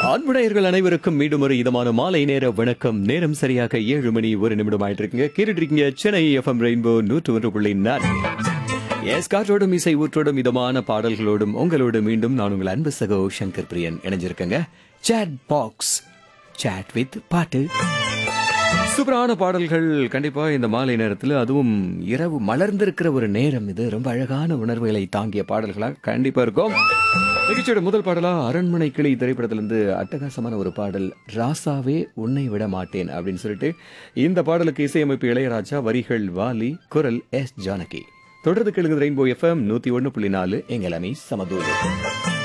அன்புடையர்கள் அனைவருக்கும் மீண்டும் ஒரு இதமான மாலை நேர வணக்கம் நேரம் சரியாக ஏழு மணி ஒரு நிமிடம் ஆயிட்டு இருக்குங்க கேட்டுட்டு இருக்கீங்க சென்னை எஃப்எம் ரெயின்போ நூற்று ஒன்று புள்ளி நான்கு எஸ் காற்றோடும் இசை ஊற்றோடும் இதமான பாடல்களோடும் உங்களோடு மீண்டும் நான் உங்கள் அன்பு சகோ சங்கர் பிரியன் இணைஞ்சிருக்கேங்க சேட் பாக்ஸ் சேட் வித் பாட்டு சூப்பரான பாடல்கள் கண்டிப்பா இந்த மாலை நேரத்தில் அதுவும் இரவு மலர்ந்திருக்கிற ஒரு நேரம் இது ரொம்ப அழகான உணர்வுகளை தாங்கிய பாடல்களா கண்டிப்பா இருக்கும் நிகழ்ச்சியோட முதல் பாடலா அரண்மனை கிளி திரைப்படத்திலிருந்து அட்டகாசமான ஒரு பாடல் ராசாவே உன்னை விட மாட்டேன் அப்படின்னு சொல்லிட்டு இந்த பாடலுக்கு இசையமைப்பு இளையராஜா வரிகள் வாலி குரல் எஸ் ஜானகி தொடர்ந்து கேளுங்க ரெயின்போ எஃப்எம் நூத்தி ஒன்னு புள்ளி நாலு எங்கள் அமி சமதூர்